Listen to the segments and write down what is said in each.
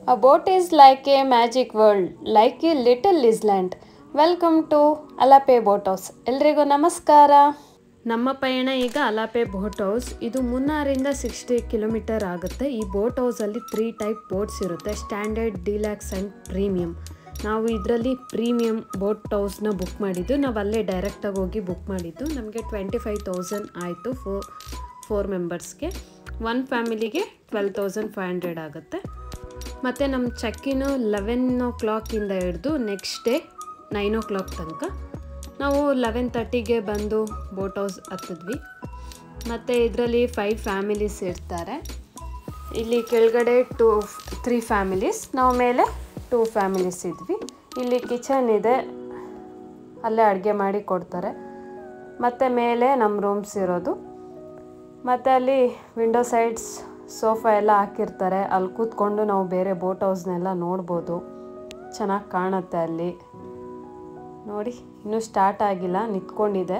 A boat is like a magic world, like a little island. Welcome to Alleppey boat house ಎಲ್ರಿಗೂ ನಮಸ್ಕಾರ ನಮ್ಮ ಪಯಣ ಈಗ ಅಲಾಪೆ ಬೋಟ್ ಹೌಸ್ ಇದು ಮುನ್ನಾರಿಂದ ಸಿಕ್ಸ್ಟಿ ಕಿಲೋಮೀಟರ್ ಆಗುತ್ತೆ ಈ ಬೋಟ್ ಹೌಸಲ್ಲಿ ತ್ರೀ ಟೈಪ್ ಬೋಟ್ಸ್ ಇರುತ್ತೆ ಸ್ಟ್ಯಾಂಡರ್ಡ್ ಡಿಲ್ಯಾಕ್ಸ್ ಆ್ಯಂಡ್ ಪ್ರೀಮಿಯಮ್ ನಾವು ಇದರಲ್ಲಿ ಪ್ರೀಮಿಯಮ್ ಬೋಟ್ ಹೌಸ್ನ ಬುಕ್ ಮಾಡಿದ್ದು ನಾವು ಅಲ್ಲೇ ಡೈರೆಕ್ಟಾಗಿ ಹೋಗಿ ಬುಕ್ ಮಾಡಿದ್ದು ನಮಗೆ ಟ್ವೆಂಟಿ ಫೈವ್ ತೌಸಂಡ್ ಆಯಿತು ಫೋ ಫೋರ್ ಮೆಂಬರ್ಸ್ಗೆ ಒನ್ ಫ್ಯಾಮಿಲಿಗೆ ಟ್ವೆಲ್ ತೌಸಂಡ್ ಫೈವ್ ಹಂಡ್ರೆಡ್ ಆಗುತ್ತೆ ಮತ್ತು ನಮ್ಮ ಚೆಕ್ಕಿನು ಲೆವೆನ್ ಓ ಕ್ಲಾಕಿಂದ ಹಿಡಿದು next day nine o'clock ತನಕ ನಾವು ಲೆವೆನ್ ತರ್ಟಿಗೆ ಬಂದು ಬೋಟ್ ಹೌಸ್ ಹತ್ತಿದ್ವಿ ಮತ್ತು ಇದರಲ್ಲಿ ಫೈವ್ ಫ್ಯಾಮಿಲೀಸ್ ಇರ್ತಾರೆ ಇಲ್ಲಿ ಕೆಳಗಡೆ ಟೂ ತ್ರೀ ಫ್ಯಾಮಿಲೀಸ್ ನಾವು ಮೇಲೆ ಟೂ ಫ್ಯಾಮಿಲೀಸ್ ಇದ್ವಿ ಇಲ್ಲಿ ಕಿಚನ್ ಇದೆ ಅಲ್ಲೇ ಅಡುಗೆ ಮಾಡಿ ಕೊಡ್ತಾರೆ ಮತ್ತು ಮೇಲೆ ನಮ್ಮ ರೂಮ್ಸ್ ಇರೋದು ಮತ್ತು ಅಲ್ಲಿ ವಿಂಡೋ ಸೈಡ್ಸ್ ಸೋಫಾ ಎಲ್ಲ ಹಾಕಿರ್ತಾರೆ ಅಲ್ಲಿ ಕೂತ್ಕೊಂಡು ನಾವು ಬೇರೆ ಬೋಟ್ ಹೌಸ್ನೆಲ್ಲ ನೋಡ್ಬೋದು ಚೆನ್ನಾಗಿ ಕಾಣುತ್ತೆ ಅಲ್ಲಿ ನೋಡಿ ಇನ್ನೂ ಸ್ಟಾರ್ಟ್ ಆಗಿಲ್ಲ ನಿಂತ್ಕೊಂಡಿದೆ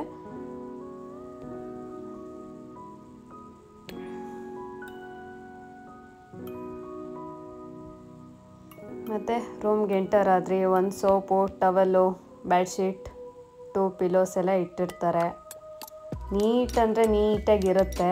ಮತ್ತು ರೂಮ್ಗೆ ಎಂಟರ್ ಆದ್ರಿ ಒಂದು soap towel bedsheet two pillows ಎಲ್ಲ ಇಟ್ಟಿರ್ತಾರೆ ನೀಟ್ ಅಂದರೆ ನೀಟಾಗಿರುತ್ತೆ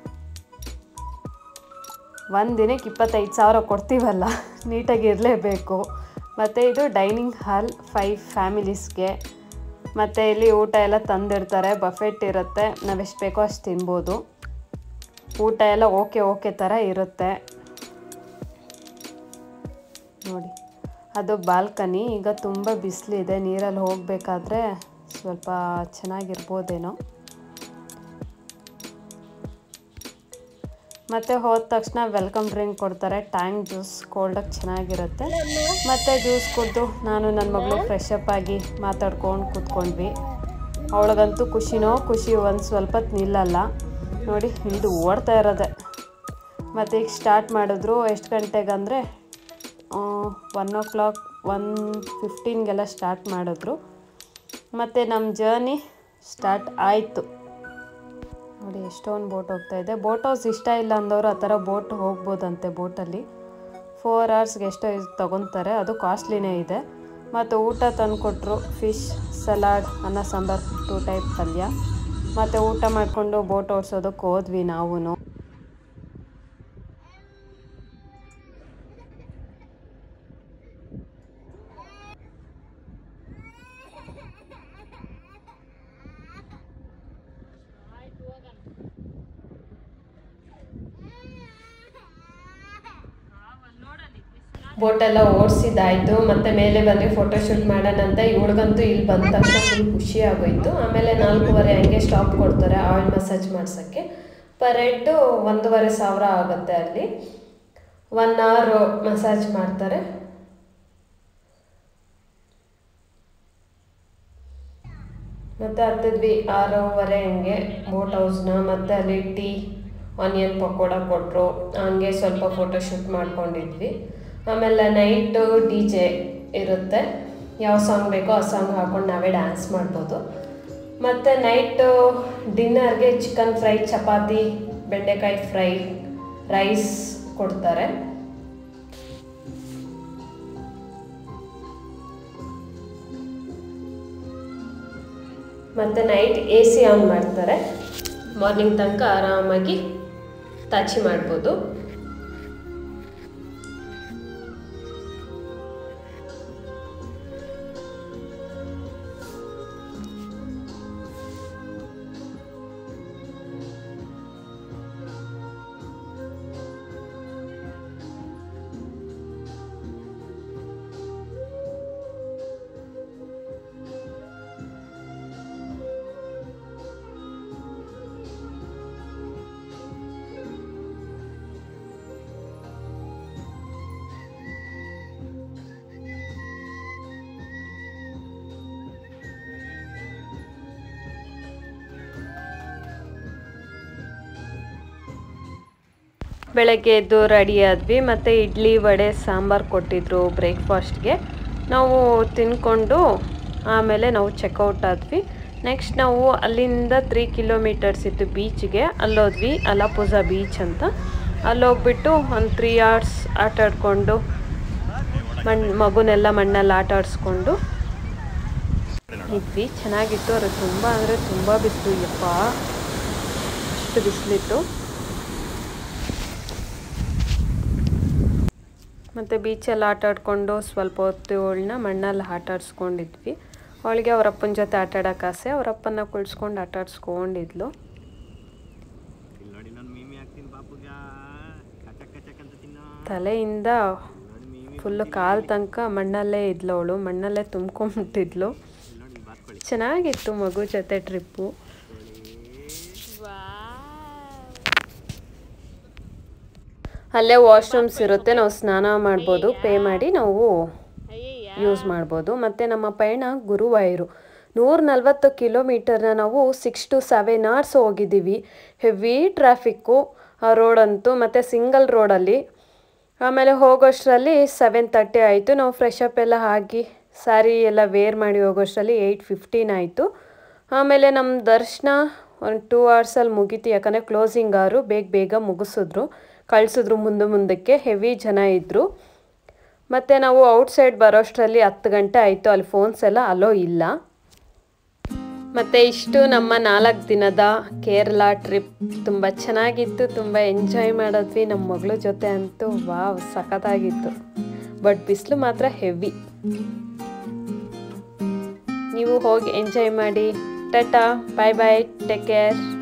ಒಂದು ದಿನಕ್ಕೆ ಇಪ್ಪತ್ತೈದು ಸಾವಿರ ಕೊಡ್ತೀವಲ್ಲ ನೀಟಾಗಿ ಇರಲೇಬೇಕು ಮತ್ತು ಇದು ಡೈನಿಂಗ್ ಹಾಲ್ ಫೈವ್ ಫ್ಯಾಮಿಲೀಸ್ಗೆ ಮತ್ತು ಇಲ್ಲಿ ಊಟ ಎಲ್ಲ ತಂದಿರ್ತಾರೆ ಬಫೆಟ್ ಇರುತ್ತೆ ನಾವೆಷ್ಟು ಬೇಕೋ ಅಷ್ಟು ತಿನ್ಬೋದು ಊಟ ಎಲ್ಲ ಓಕೆ ಓಕೆ ಥರ ಇರುತ್ತೆ ನೋಡಿ ಅದು ಬಾಲ್ಕನಿ ಈಗ ತುಂಬ ಬಿಸಿಲಿದೆ ನೀರಲ್ಲಿ ಹೋಗಬೇಕಾದ್ರೆ ಸ್ವಲ್ಪ ಚೆನ್ನಾಗಿರ್ಬೋದೇನೋ ಮತ್ತು ಹೋದ ತಕ್ಷಣ ವೆಲ್ಕಮ್ ಡ್ರಿಂಕ್ ಕೊಡ್ತಾರೆ ಟ್ಯಾಂಕ್ ಜ್ಯೂಸ್ ಕೋಲ್ಡಾಗಿ ಚೆನ್ನಾಗಿರುತ್ತೆ ಮತ್ತು ಜ್ಯೂಸ್ ಕುಡಿದು ನಾನು ನನ್ನ ಮಗಳು ಫ್ರೆಶ್ ಅಪ್ ಆಗಿ ಮಾತಾಡ್ಕೊಂಡು ಕೂತ್ಕೊಂಡ್ವಿ ಅವಳಿಗಂತೂ ಖುಷಿನೋ ಖುಷಿ ಒಂದು ಸ್ವಲ್ಪ ಹೊತ್ತು ನಿಲ್ಲಲ್ಲ ನೋಡಿ ಹಿಡಿದು ಓಡ್ತಾ ಇರೋದೆ ಮತ್ತು ಈಗ ಸ್ಟಾರ್ಟ್ ಮಾಡಿದ್ರು ಎಷ್ಟು ಗಂಟೆಗೆ ಅಂದರೆ ಒನ್ ಓ ಕ್ಲಾಕ್ ಒನ್ ಫಿಫ್ಟೀನ್ಗೆಲ್ಲ ಸ್ಟಾರ್ಟ್ ಮಾಡಿದ್ರು ಮತ್ತು ನಮ್ಮ ಜರ್ನಿ ಸ್ಟಾರ್ಟ್ ಆಯಿತು ನೋಡಿ ಎಷ್ಟೊಂದು ಬೋಟ್ ಹೋಗ್ತಾ ಇದೆ ಬೋಟ್ ಹೌಸ್ ಇಷ್ಟ ಇಲ್ಲ ಅಂದವರು ಆ ಥರ ಬೋಟ್ ಹೋಗ್ಬೋದಂತೆ ಬೋಟಲ್ಲಿ ಫೋರ್ ಅವರ್ಸ್ಗೆ ಎಷ್ಟೋ ತೊಗೊತಾರೆ ಅದು ಕಾಸ್ಟ್ಲಿನೇ ಇದೆ ಮತ್ತು ಊಟ ತಂದುಕೊಟ್ರು ಫಿಶ್ ಸಲಾಡ್ ಅನ್ನ ಸಾಂಬಾರು ಟೂ ಟೈಪ್ ಪಲ್ಯ ಮತ್ತು ಊಟ ಮಾಡಿಕೊಂಡು ಬೋಟ್ ಓಡಿಸೋದಕ್ಕೆ ಹೋದ್ವಿ ನಾವು ಬೋಟೆಲ್ಲ ಓಡಿಸಿದ್ದಾಯಿತು ಮತ್ತು ಮೇಲೆ ಬಂದು ಫೋಟೋಶೂಟ್ ಮಾಡೋಣ ಅಂತ ಇವಳಿಗಂತೂ ಇಲ್ಲಿ ಬಂದ ತಕ್ಷಣ ಫುಲ್ ಖುಷಿ ಆಗೋಯ್ತು ಆಮೇಲೆ ನಾಲ್ಕೂವರೆ ಹಂಗೆ ಸ್ಟಾಪ್ ಕೊಡ್ತಾರೆ ಆಯಿಲ್ ಮಸಾಜ್ ಮಾಡ್ಸೋಕ್ಕೆ ಪರ್ ಹೆಡ್ಡು ಒಂದೂವರೆ ಸಾವಿರ ಆಗುತ್ತೆ ಅಲ್ಲಿ ಒನ್ ಅವರ್ ಮಸಾಜ್ ಮಾಡ್ತಾರೆ ಮತ್ತು ಹತ್ತಿದ್ವಿ ಆರೂವರೆ ಹಂಗೆ ಬೋಟ್ ಹೌಸ್ನ ಮತ್ತು ಅಲ್ಲಿ ಟೀ ಆನಿಯನ್ ಪಕೋಡ ಕೊಟ್ಟರು ಹಂಗೆ ಸ್ವಲ್ಪ ಫೋಟೋಶೂಟ್ ಮಾಡ್ಕೊಂಡಿದ್ವಿ ಆಮೇಲೆ ನೈಟು ಡಿ ಜೆ ಇರುತ್ತೆ ಯಾವ ಸಾಂಗ್ ಬೇಕೋ ಆ ಸಾಂಗ್ ಹಾಕೊಂಡು ನಾವೇ ಡ್ಯಾನ್ಸ್ ಮಾಡ್ಬೋದು ಮತ್ತು ನೈಟು ಡಿನ್ನರ್ಗೆ ಚಿಕನ್ ಫ್ರೈ ಚಪಾತಿ ಬೆಂಡೆಕಾಯಿ ಫ್ರೈ ರೈಸ್ ಕೊಡ್ತಾರೆ ಮತ್ತು ನೈಟ್ ಎ ಸಿ ಆನ್ ಮಾಡ್ತಾರೆ ಮಾರ್ನಿಂಗ್ ತನಕ ಆರಾಮಾಗಿ ತಾಚಿ ಮಾಡ್ಬೋದು ಬೆಳಗ್ಗೆ ಎದ್ದು ರೆಡಿ ಆದ್ವಿ ಮತ್ತು ಇಡ್ಲಿ ವಡೆ ಸಾಂಬಾರು ಕೊಟ್ಟಿದ್ರು ಬ್ರೇಕ್ಫಾಸ್ಟ್ಗೆ ನಾವು ತಿನ್ಕೊಂಡು ಆಮೇಲೆ ನಾವು ಚೆಕ್ಔಟ್ ಆದ್ವಿ ನೆಕ್ಸ್ಟ್ ನಾವು ಅಲ್ಲಿಂದ ತ್ರೀ ಕಿಲೋಮೀಟರ್ಸ್ ಇತ್ತು ಬೀಚ್ಗೆ ಅಲ್ಲೋದ್ವಿ ಅಲಾಪುಜಾ ಬೀಚ್ ಅಂತ ಅಲ್ಲೋಗ್ಬಿಟ್ಟು ಒಂದು ತ್ರೀ ಅವರ್ಸ್ ಆಟ ಆಡಿಕೊಂಡು ಮಣ್ಣು ಮಗುನೆಲ್ಲ ಮಣ್ಣಲ್ಲಿ ಆಟ ಆಡಿಸ್ಕೊಂಡು ಇದ್ವಿ ಚೆನ್ನಾಗಿತ್ತು ಆದರೆ ತುಂಬ ಅಂದರೆ ತುಂಬ ಬಿಸಿಲು ಯಪ್ಪ ಅಷ್ಟು ಬಿಸಿಲಿತ್ತು ಮತ್ತು ಬೀಚಲ್ಲಿ ಆಟ ಆಡ್ಕೊಂಡು ಸ್ವಲ್ಪ ಹೊತ್ತು ಅವಳನ್ನ ಮಣ್ಣಲ್ಲಿ ಆಟ ಆಡಿಸ್ಕೊಂಡಿದ್ವಿ ಅವಳಿಗೆ ಅವ್ರ ಅಪ್ಪನ ಜೊತೆ ಆಟ ಆಡೋಕೆ ಆಸೆ ಅವ್ರ ಅಪ್ಪನ ಕುಳ್ಸ್ಕೊಂಡು ಆಟ ಆಡಿಸ್ಕೊಂಡಿದ್ಲು ಇಲ್ಲಿ ನೋಡಿ ನಾನು ಮೀಮಿ ಹಾಕ್ತೀನಿ ಪಾಪುಗ ಕಚಕ್ ಕಚಕ್ ಅಂತ ತಿನ್ನೋ ತಲೆಯಿಂದ ನೋಡಿ ಮೀಮಿ ಫುಲ್ಲು ಕಾಲು ತನಕ ಮಣ್ಣಲ್ಲೇ ಇದ್ಲು ಅವಳು ಮಣ್ಣಲ್ಲೇ ತುಂಬ್ಕೊಂಬಿಟ್ಟಿದ್ಲು ಇಲ್ಲಿ ನೋಡಿ ಇಲ್ಲಿ ಬಾತ್ಕೊಳ್ಳಿ ಚೆನ್ನಾಗಿತ್ತು ಮಗು ಜೊತೆ ಟ್ರಿಪ್ಪು ಅಲ್ಲೇ ವಾಶ್ರೂಮ್ಸ್ ಇರುತ್ತೆ ನಾವು ಸ್ನಾನ ಮಾಡ್ಬೋದು ಪೇ ಮಾಡಿ ನಾವು ಯೂಸ್ ಮಾಡ್ಬೋದು ಮತ್ತು ನಮ್ಮ ಪಯಣ ಗುರುವಾಯೂರು ನೂರ ನಲ್ವತ್ತು ಕಿಲೋಮೀಟರ್ನ ನಾವು ಸಿಕ್ಸ್ ಟು ಸೆವೆನ್ ಅವರ್ಸ್ ಹೋಗಿದ್ದೀವಿ ಹೆವಿ ಟ್ರಾಫಿಕ್ಕು ಆ ರೋಡಂತೂ ಮತ್ತು ಸಿಂಗಲ್ ರೋಡಲ್ಲಿ ಆಮೇಲೆ ಹೋಗೋಷ್ಟರಲ್ಲಿ ಸೆವೆನ್ ತರ್ಟಿ ಆಯಿತು ನಾವು ಫ್ರೆಶ್ ಅಪ್ ಎಲ್ಲ ಆಗಿ ಸ್ಯಾರಿ ಎಲ್ಲ ವೇರ್ ಮಾಡಿ ಹೋಗೋಷ್ಟರಲ್ಲಿ ಏಯ್ಟ್ ಫಿಫ್ಟೀನ್ ಆಯಿತು ಆಮೇಲೆ ನಮ್ಮ ದರ್ಶನ ಒಂದು ಟೂ ಅವರ್ಸಲ್ಲಿ ಮುಗೀತು ಯಾಕಂದರೆ ಕ್ಲೋಸಿಂಗ್ ಅವರು ಬೇಗ ಬೇಗ ಮುಗಿಸಿದ್ರು ಕಳಿಸಿದ್ರು ಮುಂದೆ ಮುಂದಕ್ಕೆ ಹೆವಿ ಜನ ಇದ್ದರು ಮತ್ತು ನಾವು ಔಟ್ಸೈಡ್ ಬರೋಷ್ಟರಲ್ಲಿ ಹತ್ತು ಗಂಟೆ ಆಯಿತು ಅಲ್ಲಿ ಫೋನ್ಸ್ ಎಲ್ಲ ಅಲೋ ಇಲ್ಲ ಮತ್ತು ಇಷ್ಟು ನಮ್ಮ ನಾಲ್ಕು ದಿನದ ಕೇರಳ ಟ್ರಿಪ್ ತುಂಬ ಚೆನ್ನಾಗಿತ್ತು ತುಂಬ ಎಂಜಾಯ್ ಮಾಡಿದ್ವಿ ನಮ್ಮ ಮಗಳ ಜೊತೆ ಅಂತೂ ವಾವ್ ಸಖತ್ತಾಗಿತ್ತು ಬಟ್ ಬಿಸಿಲು ಮಾತ್ರ ಹೆವಿ ನೀವು ಹೋಗಿ ಎಂಜಾಯ್ ಮಾಡಿ tata bye bye take care